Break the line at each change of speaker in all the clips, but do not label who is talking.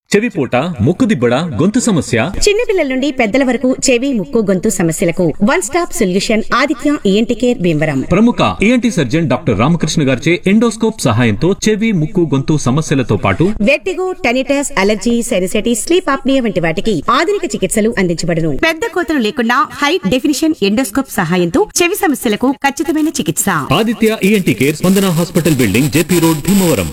చెవిపోట ముక్కుదిబ్బడ గొంతు సమస్య
చిన్నపిల్లల నుండి పెద్దల వరకు చెవి ముక్కు గొంతు సమస్యలకు one stop solution Aditya ENT care Bhimavaram
ప్రముఖ ఏఎన్టీ సర్జన్ డాక్టర్ రామకృష్ణ గారిచే ఎండోస్కోప్ సహాయంతో చెవి ముక్కు గొంతు సమస్యలతో పాటు
vertigo tinnitus allergy sinusitis sleep apnea వంటి వాటికి ఆధునిక చికిత్సలు అందించబడును పెద్ద కోతలు లేకుండా హై డెఫినిషన్ ఎండోస్కోప్ సహాయంతో చెవి సమస్యలకు ఖచ్చితమైన చికిత్స
Aditya ENT care Spandana hospital building JP road Bhimavaram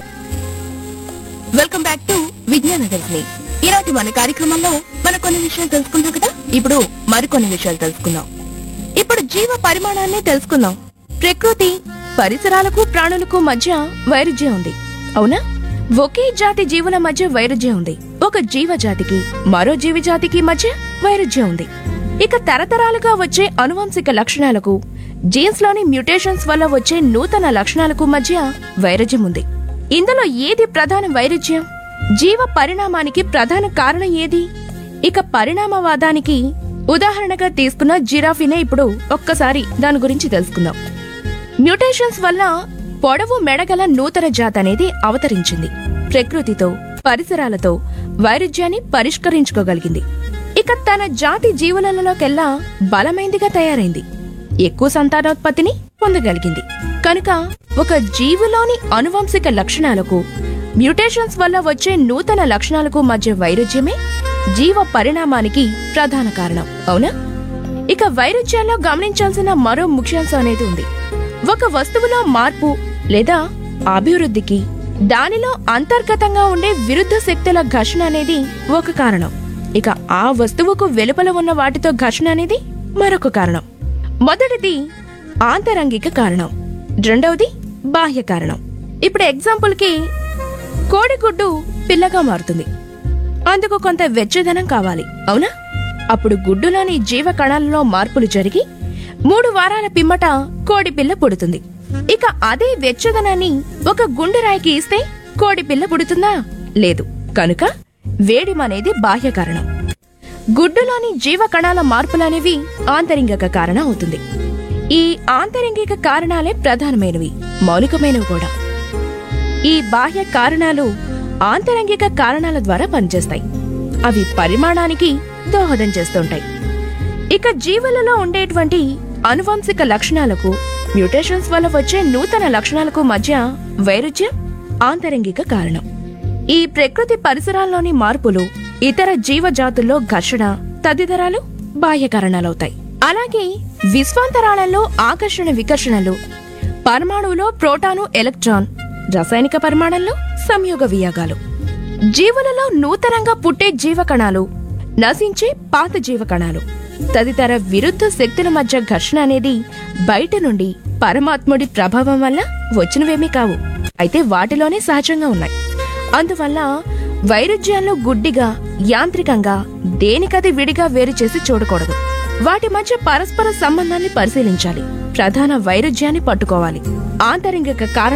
welcome back to Vignana Darshini ఈనాటి మన కార్యక్రమంలో మనం కొన్ని విషయాలు తెలుసుకున్నాం కదా ఇప్పుడు మరికొన్ని విషయాలు తెలుసుకుందాం ఇప్పుడు జీవ పరిమాణాన్ని తెలుసుకుందాం ప్రకృతి పరిసరాలకు ప్రాణులకు మధ్య వైరుధ్యం ఉంది అవునా ఒకే జాతి జీవుల మధ్య వైరుధ్యం ఉంది ఒక జీవజాతికి మరో జీవజాతికి మధ్య వైరుధ్యం ఉంది ఇక తరతరాలుగా వచ్చే అనువంశిక లక్షణాలకు జీన్స్ లోని మ్యూటేషన్స్ వల్ల వచ్చే నూతన లక్షణాలకు మధ్య వైరుధ్యం ఉంది ఇందులో ఏది ప్రధాన వైరుధ్యం జీవ పరిణామానికి ప్రధాన కారణం ఏది ఇక పరిణామవాదానికి ఉదాహరణగా తీసుకున్న జిరాఫీనే ఇప్పుడు ఒక్కసారి దాని గురించి తెలుసుకుందాం మ్యూటేషన్స్ వల్ల పొడవు మెడగల నూతన జాతి అనేది అవతరించింది ప్రకృతితో పరిసరాలతో వైరుధ్యాన్ని పరిష్కరించుకోగలిగింది ఇక తన జాతి జీవులలోకెల్లా బలమైందిగా తయారైంది ఎక్కువ సంతానోత్పత్తిని పొందగలిగింది కనుక ఒక జీవులోని అనువంశిక లక్షణాలకు మ్యూటేషన్స్ వల్ల వచ్చే నూతన లక్షణాలకు మధ్య వైరుధ్యమే జీవ పరిణామానికి ప్రధాన కారణం అవునా ఇక వైరుధ్యాల్లో గమనించాల్సిన మరో ముఖ్యాంశం అనేది ఉంది ఒక వస్తువులో మార్పు లేదా అభివృద్ధికి దానిలో అంతర్గతంగా ఉండే విరుద్ధ శక్తుల ఘర్షణ అనేది ఒక కారణం ఇక ఆ వస్తువుకు వెలుపల ఉన్న వాటితో ఘర్షణ అనేది మరొక కారణం మొదటిది ఆంతరంగిక కారణం రెండవది బాహ్య కారణం ఇప్పుడు ఎగ్జాంపుల్ కి కోడిగుడ్డు పిల్లగా మారుతుంది అందుకు కొంత వెచ్చదనం కావాలి అవునా అప్పుడు గుడ్డులోని జీవ కణాలలో మార్పులు జరిగి మూడు వారాల పిమ్మట కోడి పిల్ల పుడుతుంది ఇక అదే వెచ్చదనాన్ని ఒక గుండెరాయికి ఇస్తే కోడి పిల్ల పుడుతుందా లేదు కనుక వేడిమనేది బాహ్య కారణం గుడ్డులోని జీవ కణాల మార్పులనేవి ఆంతరింగిక కారణం అవుతుంది ఈ ఆంతరింగిక కారణాలే ప్రధానమైనవి మౌలికమైనవి కూడా ఈ బాహ్య కారణాలు ఆంతరంగిక కారణాల ద్వారా పనిచేస్తాయి అవి పరిమాణానికి దోహదం చేస్తుంటాయి ఇక జీవులలో ఉండేటువంటి అనువంశిక లక్షణాలకు మ్యూటేషన్స్ వల్ల వచ్చే నూతన లక్షణాలకు మధ్య వైరుధ్యం ఆంతరంగిక కారణం ఈ ప్రకృతి పరిసరాల్లోని మార్పులు ఇతర జీవజాతుల్లో ఘర్షణ తదితరాలు బాహ్య కారణాలవుతాయి అలాగే విశ్వాంతరాళంలో ఆకర్షణ వికర్షణలు పరమాణువులో ప్రోటాను ఎలక్ట్రాన్ రసాయనిక పరిమాణంలో సంయోగ వియాగాలు జీవులలో నూతనంగా పుట్టే జీవకణాలు నశించే పాత జీవకణాలు తదితర విరుద్ధ శక్తుల మధ్య ఘర్షణ అనేది బయట నుండి పరమాత్ముడి ప్రభావం వల్ల వచ్చినవేమీ కావు అయితే వాటిలోనే సహజంగా ఉన్నాయి అందువల్ల వైరుధ్యాలను గుడ్డిగా యాంత్రికంగా దేనికది విడిగా వేరు చేసి చూడకూడదు వాటి మధ్య పరస్పర సంబంధాన్ని పరిశీలించాలి ప్రధాన వైరుధ్యాన్ని పట్టుకోవాలి ఆంతరింగిక కారణం